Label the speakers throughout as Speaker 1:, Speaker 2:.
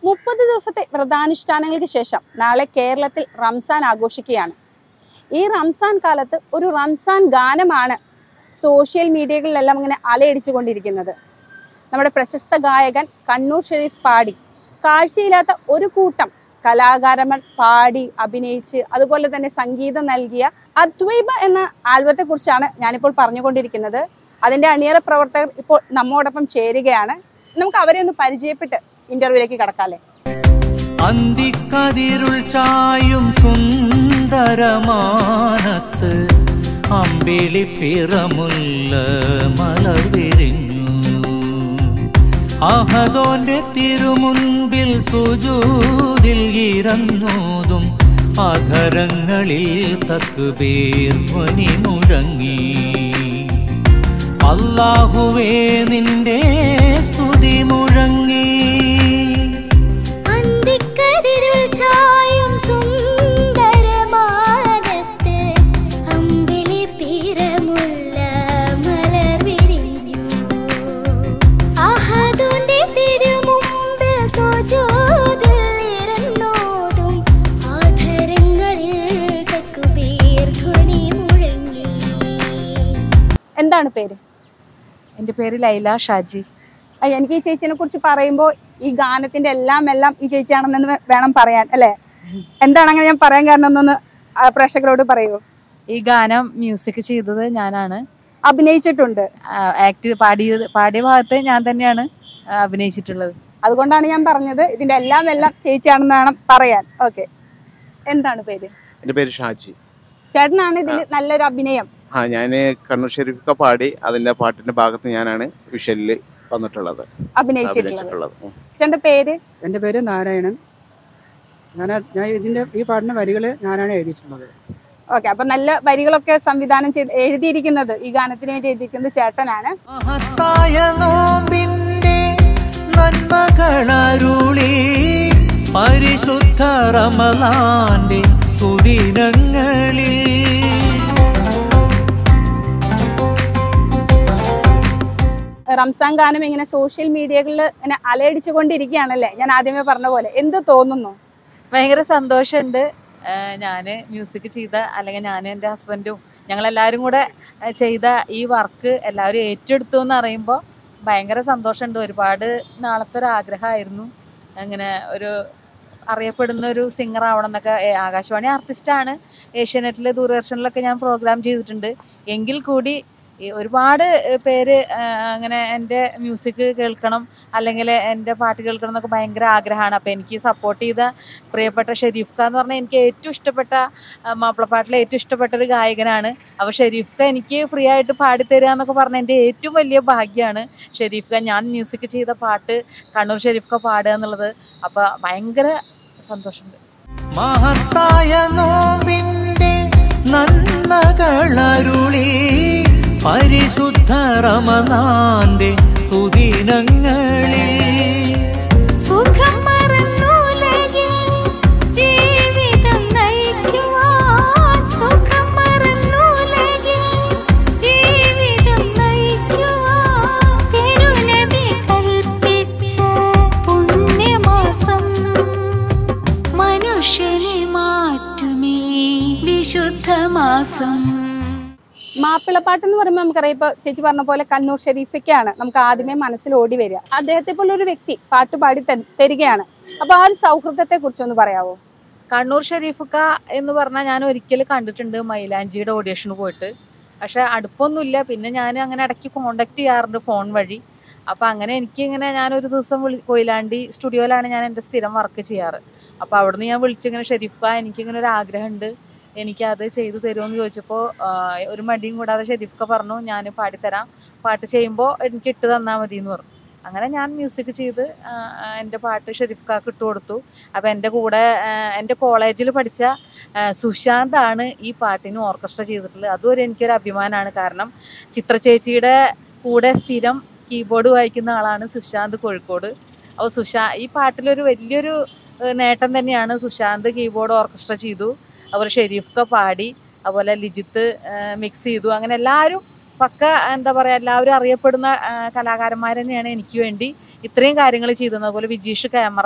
Speaker 1: മുപ്പത് ദിവസത്തെ വ്രതാനുഷ്ഠാനങ്ങൾക്ക് ശേഷം നാളെ കേരളത്തിൽ റംസാൻ ആഘോഷിക്കുകയാണ് ഈ റംസാൻ കാലത്ത് ഒരു റംസാൻ ഗാനമാണ് സോഷ്യൽ മീഡിയകളിലെല്ലാം ഇങ്ങനെ അലയടിച്ചു കൊണ്ടിരിക്കുന്നത് നമ്മുടെ പ്രശസ്ത ഗായകൻ കണ്ണൂർ ഷെരീഫ് പാടി കാഴ്ചയില്ലാത്ത ഒരു കൂട്ടം കലാകാരന്മാർ പാടി അഭിനയിച്ച് അതുപോലെ തന്നെ സംഗീതം നൽകിയ അദ്വൈബ എന്ന ആൽബത്തെ കുറിച്ചാണ് ഞാനിപ്പോൾ പറഞ്ഞുകൊണ്ടിരിക്കുന്നത് അതിന്റെ അണിയറ പ്രവർത്തകർ ഇപ്പോൾ നമ്മോടൊപ്പം ചേരുകയാണ് നമുക്ക് അവരെ ഒന്ന് പരിചയപ്പെട്ട് ഇന്റർവ്യൂലേക്ക് കടക്കാല്ലേ
Speaker 2: അന്തിക്കതിരുൾ ചായും സുന്ദരമാനത്ത് അമ്പിളി പിറമുല്ല മലർ വിരിഞ്ഞു അഹദോന്റെ തിരുമുൻപിൽ സുജൂതിൽ ഇറന്നോതും അധരങ്ങളിൽ തക്കുബീർ ധ്വനി മുഴങ്ങി അല്ലാഹുവേ നിന്റെ സ്തുതി മുഴങ്ങി
Speaker 3: അന്തിക്കതിരുൾ ചായും സുന്ദരമാനത്ത് അമ്പിളി പിറമുള്ള മലർ വിരിഞ്ഞു അഹദുന്റെ തിരുമുമ്പിൽ സുജൂദിൽ ഇരുന്നോതും ആധരങ്ങളിൽ തക്ബീർ ധ്വനി മുഴങ്ങി
Speaker 1: എന്താണ് പേര്
Speaker 4: എൻ്റെ പേര് ലൈല ഷാജി
Speaker 1: അയ്യ, എനിക്ക് ഈ ചേച്ചിനെ കുറിച്ച് പറയുമ്പോൾ ഈ ഗാനത്തിന്റെ എല്ലാം എല്ലാം ഈ ചേച്ചിയാണെന്ന് വേ- വേണം പറയാൻ അല്ലേ എന്താണ് അങ്ങനെ ഞാൻ പറയാൻ കാരണം എന്നൊന്ന് ആ, പ്രേക്ഷകരോട് പറയൂ
Speaker 4: ഈ ഗാനം മ്യൂസിക് ചെയ്തത് ഞാനാണ്
Speaker 1: അഭിനയിച്ചിട്ടുണ്ട്
Speaker 4: ആക്ട് പാടിയത് പാടിയ ഭാഗത്ത് ഞാൻ തന്നെയാണ് ആ, അഭിനയിച്ചിട്ടുള്ളത്
Speaker 1: അതുകൊണ്ടാണ് ഞാൻ പറഞ്ഞത് ഇതിന്റെ എല്ലാം എല്ലാം ചേച്ചിയാണെന്ന് വേണം പറയാൻ ഓക്കെ എന്താണ് പേര്
Speaker 5: എൻ്റെ പേര് ഷാജി
Speaker 1: ചേട്ടനാണ് ഇതിൽ നല്ലൊരു അഭിനയം
Speaker 5: ആ ഞാൻ കണ്ണൂർ ഷെരീഫൊക്കെ പാടി അതിൻ്റെ പാട്ടിൻ്റെ ഭാഗത്ത് ഞാനാണ് വിഷലിൽ വന്നിട്ടുള്ളത്
Speaker 1: അഭിനയിച്ചിട്ടുള്ളത്
Speaker 5: അഭിനയിച്ചിട്ടുള്ളത് ഉം.
Speaker 1: ചേട്ടന്റെ പേര്
Speaker 6: എൻ്റെ പേര് നാരായണൻ ഞാൻ ഞാൻ ഇതിൻ്റെ ഈ പാട്ടിൻ്റെ വരികൾ ഞാനാണ് എഴുതിയിട്ടുള്ളത്
Speaker 1: ഓക്കെ അപ്പൊ നല്ല വരികളൊക്കെ സംവിധാനം ചെയ്ത് എഴുതിയിരിക്കുന്നത് ഈ ഗാനത്തിന് വേണ്ടി എഴുതിയിരിക്കുന്നത് ചേട്ടനാണ്
Speaker 2: മഹത്തായ നോമ്പിന്റെ നന്മകളരുളി പരിശുദ്ധ റമലാന്റെ സുദിനങ്ങളിൽ
Speaker 1: റംസാൻ ഗാനം ഇങ്ങനെ സോഷ്യൽ മീഡിയകളിൽ ഇങ്ങനെ അലയടിച്ചു കൊണ്ടിരിക്കുകയാണല്ലേ ഞാൻ ആദ്യമേ പറഞ്ഞ പോലെ എന്ത് തോന്നുന്നു
Speaker 4: ഭയങ്കര സന്തോഷമുണ്ട് ഞാൻ മ്യൂസിക് ചെയ്ത അല്ലെങ്കിൽ ഞാൻ എൻ്റെ ഹസ്ബൻഡും ഞങ്ങളെല്ലാവരും കൂടെ ആ, ചെയ്ത ഈ വർക്ക് എല്ലാവരും ഏറ്റെടുത്തു എന്ന് അറിയുമ്പോൾ ഭയങ്കര സന്തോഷമുണ്ട് ഒരുപാട് നാളത്തെ ഒരു ആഗ്രഹമായിരുന്നു അങ്ങനെ ഒരു അറിയപ്പെടുന്ന ഒരു സിംഗർ ആവണം എന്നൊക്കെ ഏ, ആകാശവാണി ആർട്ടിസ്റ്റാണ് ഏഷ്യാനെറ്റിലെ ദൂരദർശനിലൊക്കെ ഞാൻ പ്രോഗ്രാം ചെയ്തിട്ടുണ്ട് എങ്കിൽ കൂടി ഈ ഒരുപാട് ഏ, പേര് ആ, അങ്ങനെ എൻ്റെ മ്യൂസിക് കേൾക്കണം അല്ലെങ്കിൽ എൻ്റെ പാട്ട് കേൾക്കണം എന്നൊക്കെ ഭയങ്കര ആഗ്രഹമാണ് അപ്പോൾ എനിക്ക് സപ്പോർട്ട് ചെയ്ത പ്രിയപ്പെട്ട ഷെരീഫ് ഖാൻ എന്ന് പറഞ്ഞാൽ എനിക്ക് ഏറ്റവും ഇഷ്ടപ്പെട്ട ആ, മാപ്പിളപ്പാട്ടിലെ ഏറ്റവും ഇഷ്ടപ്പെട്ട ഒരു ഗായകനാണ് അപ്പോൾ ഷെരീഫ് ഖാൻ എനിക്ക് ഫ്രീ ആയിട്ട് പാടിത്തരിക എന്നൊക്കെ പറഞ്ഞാൽ എൻ്റെ ഏറ്റവും വലിയ ഭാഗ്യമാണ് ഷെരീഫ് ഖാൻ ഞാൻ മ്യൂസിക് ചെയ്ത പാട്ട് കണ്ണൂർ ഷെരീഫ് ഖാൻ പാടുക എന്നുള്ളത് അപ്പോൾ ഭയങ്കര സന്തോഷമുണ്ട്
Speaker 2: മഹത്തായ നോമ്പിന്റെ നന്മകളരുളി പരിശുദ്ധ റമലാന്റെ സുദിനങ്ങളിൽ
Speaker 3: സുഖം മറന്നുലകിൽ ജീവിതം നയിക്കുവാൻ സുഖം മറന്നുലകിൽ ജീവിതം നയിക്കുവാൻ തിരുനബി കൽപ്പിച്ച പുണ്യമാസം മനുഷ്യനെ മാറ്റുമേ വിശുദ്ധ മാസം
Speaker 1: മാപ്പിളപ്പാട്ട് എന്ന് പറയുമ്പോൾ നമുക്കറിയാം ഇപ്പൊ ചേച്ചി പറഞ്ഞ പോലെ കണ്ണൂർ ഷെരീഫൊക്കെയാണ് നമുക്ക് ആദ്യമേ മനസ്സിൽ ഓടി വരിക അദ്ദേഹത്തെ പോലെ ഒരു വ്യക്തി പാട്ട് പാടി ത- തരികയാണ് അപ്പൊ ആ ഒരു സൗഹൃദത്തെ കുറിച്ച് ഒന്ന് പറയാവോ
Speaker 4: കണ്ണൂർ ഷെരീഫുക്ക എന്ന് പറഞ്ഞാൽ ഞാൻ ഒരിക്കൽ കണ്ടിട്ടുണ്ട് മൈലാഞ്ചിയുടെ ഓഡിയേഷന് പോയിട്ട് പക്ഷെ അടുപ്പൊന്നുമില്ല പിന്നെ ഞാൻ അങ്ങനെ ഇടയ്ക്ക് കോണ്ടാക്ട് ചെയ്യാറുണ്ട് ഫോൺ വഴി അപ്പോൾ അങ്ങനെ എനിക്ക് ഇങ്ങനെ ഞാനൊരു ദിവസം വിളി കൊയിലാണ്ടി സ്റ്റുഡിയോയിലാണ് ഞാൻ എൻ്റെ സ്ഥിരം വർക്ക് ചെയ്യാറ് അപ്പോൾ അവിടുന്ന് ഞാൻ വിളിച്ചിങ്ങനെ ഷെരീഫ് ഖാൻ എനിക്കിങ്ങനെ ഒരു ആഗ്രഹമുണ്ട് എനിക്കത് ചെയ്തു തരുമെന്ന് ചോദിച്ചപ്പോൾ ഒരു മടിയും കൂടാതെ ഷെരീഫ് ഖാൻ പറഞ്ഞു ഞാൻ പാടിത്തരാം പാട്ട് ചെയ്യുമ്പോൾ എനിക്ക് ഇട്ട് തന്നാൽ മതി എന്ന് പറഞ്ഞു അങ്ങനെ ഞാൻ മ്യൂസിക് ചെയ്ത് ആ, ആ, എൻ്റെ പാട്ട് ഷെരീഫ് ഖാക്ക് ഇട്ട് കൊടുത്തു അപ്പോൾ എൻ്റെ കൂടെ ആ, എൻ്റെ കോളേജിൽ പഠിച്ച ആ, സുശാന്താണ് ഈ പാട്ടിന് ഓർക്കസ്ട്ര ചെയ്തിട്ടുള്ളത് അതും ഒരു എനിക്കൊരു അഭിമാനമാണ് കാരണം ചിത്ര ചേച്ചിയുടെ കൂടെ സ്ഥിരം കീബോർഡ് വായിക്കുന്ന ആളാണ് സുശാന്ത് കോഴിക്കോട് അപ്പോൾ സുശാ ഈ പാട്ടിലൊരു വലിയൊരു ഏഹ്, നേട്ടം തന്നെയാണ് സുശാന്ത് കീബോർഡ് ഓർക്കസ്ട്ര ചെയ്തു അതുപോലെ ഷെരീഫ്ക പാടി അതുപോലെ ലിജിത്ത് മിക്സ് ചെയ്തു അങ്ങനെ എല്ലാവരും പക്ക എന്താ പറയുക എല്ലാവരും അറിയപ്പെടുന്ന ആ, കലാകാരന്മാർ തന്നെയാണ് എനിക്ക് വേണ്ടി ഇത്രയും കാര്യങ്ങൾ ചെയ്തത് അതുപോലെ വിജീഷ് ക്യാമറ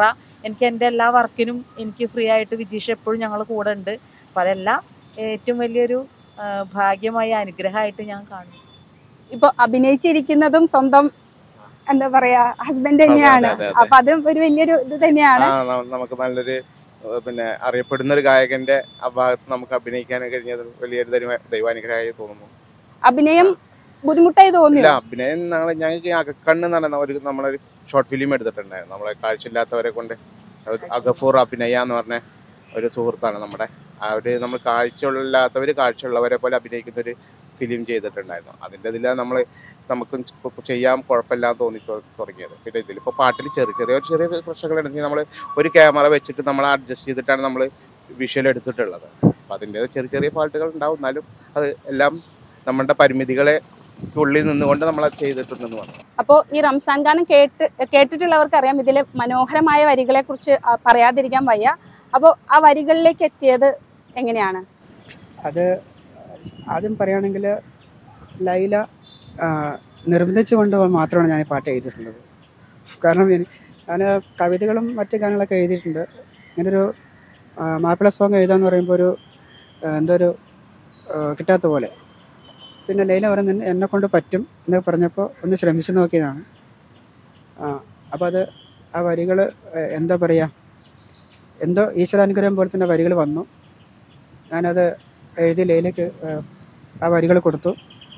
Speaker 4: എനിക്ക് എൻ്റെ എല്ലാ വർക്കിനും എനിക്ക് ഫ്രീ ആയിട്ട് വിജീഷ് എപ്പോഴും ഞങ്ങൾ കൂടെ ഉണ്ട് അപ്പം അതെല്ലാം ഏറ്റവും വലിയൊരു ആ, ഭാഗ്യമായ അനുഗ്രഹമായിട്ട് ഞാൻ കാണുന്നു
Speaker 1: ഇപ്പൊ അഭിനയിച്ചിരിക്കുന്നതും സ്വന്തം എന്താ പറയാ ഹസ്ബൻഡ്
Speaker 5: അതെ,
Speaker 1: തന്നെയാണ്
Speaker 5: അതെ, അതെ.
Speaker 1: അപ്പൊ അതും ഒരു വലിയൊരു ഇത് തന്നെയാണ്
Speaker 5: ആ ന- നമുക്ക് നല്ലൊരു ഏഹ്, പിന്നെ അറിയപ്പെടുന്ന ഒരു ഗായകന്റെ ആ ഭാഗത്ത് നമുക്ക് അഭിനയിക്കാൻ കഴിഞ്ഞത് വലിയൊരു ദൈവ- ദൈവാനുഗ്രഹമായി തോന്നുന്നു
Speaker 1: അഭിനയം ബുദ്ധിമുട്ടായി
Speaker 5: ഇല്ല
Speaker 1: തോന്നിയോ
Speaker 5: അഭിനയം ഞങ്ങൾ ഞങ്ങൾക്ക് ഈ അകക്കണ്ണ് എന്ന് പറയുന്ന ഒരു നമ്മളൊരു ഷോർട്ട് ഫിലിം എടുത്തിട്ടുണ്ടായിരുന്നു നമ്മളെ കാഴ്ചയില്ലാത്തവരെ കൊണ്ട് ഒരു അഗഫൂർ അഭിനയ എന്ന് പറഞ്ഞ ഒരു സുഹൃത്താണ് നമ്മുടെ അവര് നമ്മൾ കാഴ്ചയില്ലാത്തവർ കാഴ്ചയുള്ളവരെ പോലെ അഭിനയിക്കുന്ന ഒരു ഫിലിം ചെയ്തിട്ടുണ്ടായിരുന്നു അതിൻ്റെ ഇതിലാണ് നമ്മൾ നമുക്കും ചെ- ചെയ്യാൻ കുഴപ്പമില്ലാന്ന് തോന്നി തൊ- തുടങ്ങിയത് പിന്നെ ഇതിലിപ്പോൾ പാട്ടിൽ ചെറിയ ചെറിയ ചെറിയ പ്രശ്നങ്ങളുണ്ടെങ്കിൽ നമ്മൾ ഒരു ക്യാമറ വെച്ചിട്ട് നമ്മൾ അഡ്ജസ്റ്റ് ചെയ്തിട്ടാണ് നമ്മൾ വിഷ്വൽ എടുത്തിട്ടുള്ളത് അപ്പോൾ അതിൻ്റെ ചെറിയ ചെറിയ ഫാൾട്ടുകൾ ഉണ്ടാവും എന്നാലും അത് എല്ലാം നമ്മുടെ പരിമിതികളെ ഉള്ളിൽ നിന്നുകൊണ്ട് നമ്മൾ അത് ചെയ്തിട്ടുണ്ടെന്ന് പറഞ്ഞു
Speaker 1: അപ്പോൾ ഈ റംസാൻ ഗാനം കേട്ട് കേട്ടിട്ടുള്ളവർക്ക് അറിയാം ഇതിൽ മനോഹരമായ വരികളെ കുറിച്ച് പറയാതിരിക്കാൻ വയ്യ അപ്പോൾ ആ വരികളിലേക്ക് എത്തിയത് എങ്ങനെയാണ്
Speaker 6: അത് ആദ്യം പറയുകയാണെങ്കിൽ ലൈല ആ, നിർബന്ധിച്ചു കൊണ്ട് മാത്രമാണ് ഞാൻ ഈ പാട്ട് എഴുതിയിട്ടുള്ളത് കാരണം എനി- ഞാൻ കവിതകളും മറ്റ് ഗാനങ്ങളൊക്കെ എഴുതിയിട്ടുണ്ട് ഇങ്ങനൊരു ആ, മാപ്പിള സോങ് എഴുതാന്ന് പറയുമ്പോൾ ഒരു ആ, എന്തോ ഒരു ആ, കിട്ടാത്ത പോലെ പിന്നെ ലൈല പറയുന്നത് എന്നെ കൊണ്ട് പറ്റും എന്ന് പറഞ്ഞപ്പോൾ ഒന്ന് ശ്രമിച്ചു നോക്കിയതാണ് ആ അപ്പോൾ അത് ആ വരികൾ എന്താ പറയുക എന്തോ ഈശ്വരാനുഗ്രഹം പോലെ തന്നെ വരികൾ വന്നു ഞാനത് എഴുതി ലൈലയ്ക്ക് ആ, ആ വരികൾ കൊടുത്തു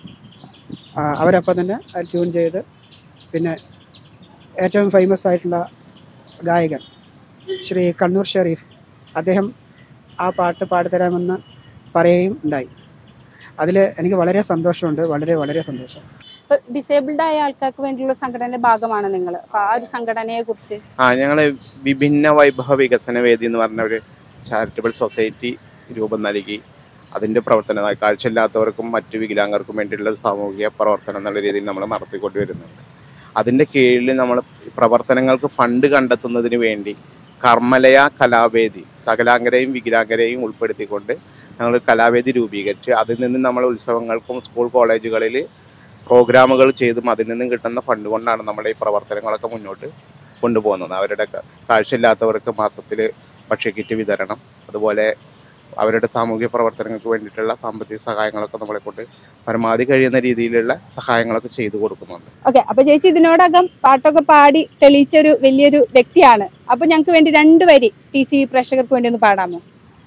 Speaker 6: ആ, അവരപ്പം തന്നെ അത് ട്യൂൺ ചെയ്ത് പിന്നെ ഏറ്റവും ഫേമസ് ആയിട്ടുള്ള ഗായകൻ ശ്രീ കണ്ണൂർ ഷെരീഫ് അദ്ദേഹം ആ പാട്ട് പാടിത്തരാമെന്ന് പറയുകയും ഉണ്ടായി അതിൽ എനിക്ക് വളരെ സന്തോഷമുണ്ട് വളരെ വളരെ സന്തോഷം
Speaker 1: ഇപ്പൊ ഡിസേബിൾഡ് ആയ ആൾക്കാർക്ക് വേണ്ടിയുള്ള സംഘടനയുടെ ഭാഗമാണ് നിങ്ങൾ അപ്പൊ ആ ഒരു സംഘടനയെ കുറിച്ച്
Speaker 5: ആ ഞങ്ങൾ വിഭിന്ന വൈഭവ വികസന വേദി എന്ന് പറഞ്ഞ ഒരു ചാരിറ്റബിൾ സൊസൈറ്റി രൂപം നൽകി അതിൻ്റെ പ്രവർത്തനം കാഴ്ചയില്ലാത്തവർക്കും മറ്റു വികലാംഗർക്കും വേണ്ടിയുള്ള ഒരു സാമൂഹിക പ്രവർത്തനം എന്നുള്ള രീതിയിൽ നമ്മൾ നടത്തിക്കൊണ്ട് വരുന്നുണ്ട് അതിൻ്റെ കീഴിൽ നമ്മൾ പ്രവർത്തനങ്ങൾക്ക് ഫണ്ട് കണ്ടെത്തുന്നതിന് വേണ്ടി കർമ്മലയ കലാവേദി സകലാംഗരെയും വികലാംഗരെയും ഉൾപ്പെടുത്തിക്കൊണ്ട് ഞങ്ങൾ കലാവേദി രൂപീകരിച്ച് അതിൽ നിന്ന് നമ്മൾ ഉത്സവങ്ങൾക്കും സ്കൂൾ കോളേജുകളിൽ പ്രോഗ്രാമുകൾ ചെയ്തും അതിൽ നിന്നും കിട്ടുന്ന ഫണ്ട് കൊണ്ടാണ് നമ്മുടെ ഈ പ്രവർത്തനങ്ങളൊക്കെ മുന്നോട്ട് കൊണ്ടുപോകുന്നത് അവരുടെ ക- കാഴ്ചയില്ലാത്തവർക്ക് മാസത്തിൽ ഭക്ഷ്യക്കിറ്റ് വിതരണം അതുപോലെ അവരുടെ സാമൂഹിക പ്രവർത്തനങ്ങൾക്ക് വേണ്ടിയിട്ടുള്ള സാമ്പത്തിക സഹായങ്ങളൊക്കെ നമ്മളെ കൊണ്ട് പരമാവധി കഴിയുന്ന രീതിയിലുള്ള സഹായങ്ങളൊക്കെ ചെയ്തു കൊടുക്കുന്നുണ്ട്
Speaker 1: ഓക്കെ അപ്പൊ ചേച്ചി ഇതിനോടകം പാട്ടൊക്കെ പാടി തെളിയിച്ച ഒരു വലിയൊരു വ്യക്തിയാണ് അപ്പൊ ഞങ്ങൾക്ക് വേണ്ടി രണ്ട് വരി ടി സി പ്രേക്ഷകർക്ക് വേണ്ടി ഒന്ന് പാടാമോ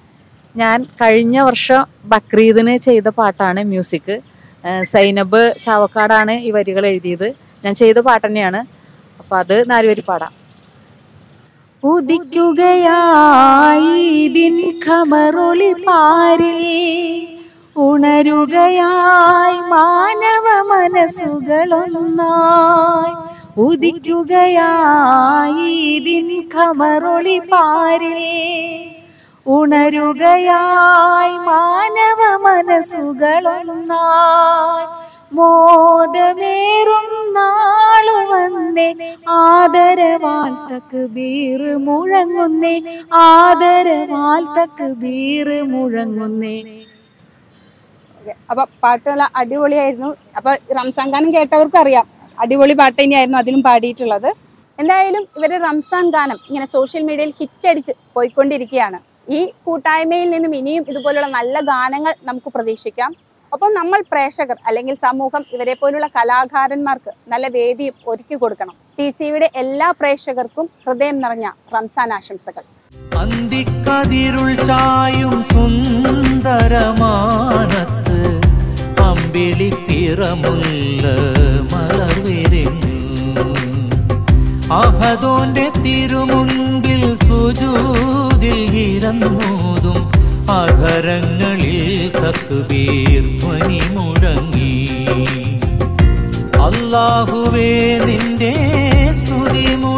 Speaker 4: ഞാൻ കഴിഞ്ഞ വർഷം ബക്രീദിന് ചെയ്ത പാട്ടാണ് മ്യൂസിക് ഏഹ് സൈനബ് ചാവക്കാടാണ് ഈ വരികൾ എഴുതിയത് ഞാൻ ചെയ്ത പാട്ട് തന്നെയാണ് അപ്പൊ അത് നാലുവരി പാടാം ഉദിക്കുകയായി ദിൻ ഖമറൊളി പാരിൽ ഉണരുകയായി മാനവ മനസ്സുകളൊന്നായി ഉദിക്കുകയായി ദിൻ ഖമറൊളി പാരിൽ ഉണരുകയായി മാനവ മനസ്സുകളൊന്നായി മോദമേറും നാളു വന്നേ ആദരവാൽ തക്ക് ബീറ് മുഴങ്ങുന്നേ ആദരവാൽ തക്ക് ബീറ് മുഴങ്ങുന്നേ
Speaker 1: Okay. അപ്പൊ പാട്ട് നല്ല അടിപൊളിയായിരുന്നു അപ്പൊ റംസാൻ ഗാനം കേട്ടവർക്കും അറിയാം അടിപൊളി പാട്ട് തന്നെയായിരുന്നു അതിലും പാടിയിട്ടുള്ളത് എന്തായാലും ഇവരുടെ റംസാൻ ഗാനം ഇങ്ങനെ സോഷ്യൽ മീഡിയയിൽ ഹിറ്റ് അടിച്ച് പോയിക്കൊണ്ടിരിക്കുകയാണ് ഈ കൂട്ടായ്മയിൽ നിന്നും ഇനിയും ഇതുപോലുള്ള നല്ല ഗാനങ്ങൾ നമുക്ക് പ്രതീക്ഷിക്കാം ഒപ്പം നമ്മൾ പ്രേക്ഷകർ അല്ലെങ്കിൽ സമൂഹം ഇവരെ പോലുള്ള കലാകാരന്മാർക്ക് നല്ല വേദിയും ഒരുക്കി കൊടുക്കണം ടി സിയുടെ എല്ലാ പ്രേക്ഷകർക്കും ഹൃദയം നിറഞ്ഞ റംസാൻ ആശംസകൾ
Speaker 2: അന്തിക്കതിരുൾ ചായും സുന്ദരമാനത്ത് അമ്പിളി പിറമുള്ള മലർവിരിഞ്ഞു അഹദോന്റെ തിരുമുൻപിൽ സുജൂതിൽ ഇരന്നൂതും അധരങ്ങളിൽ തക്കുബീർ ധ്വനി മുഴങ്ങി അല്ലാഹുവേ നിന്റെ സ്തുതി മുഴങ്ങി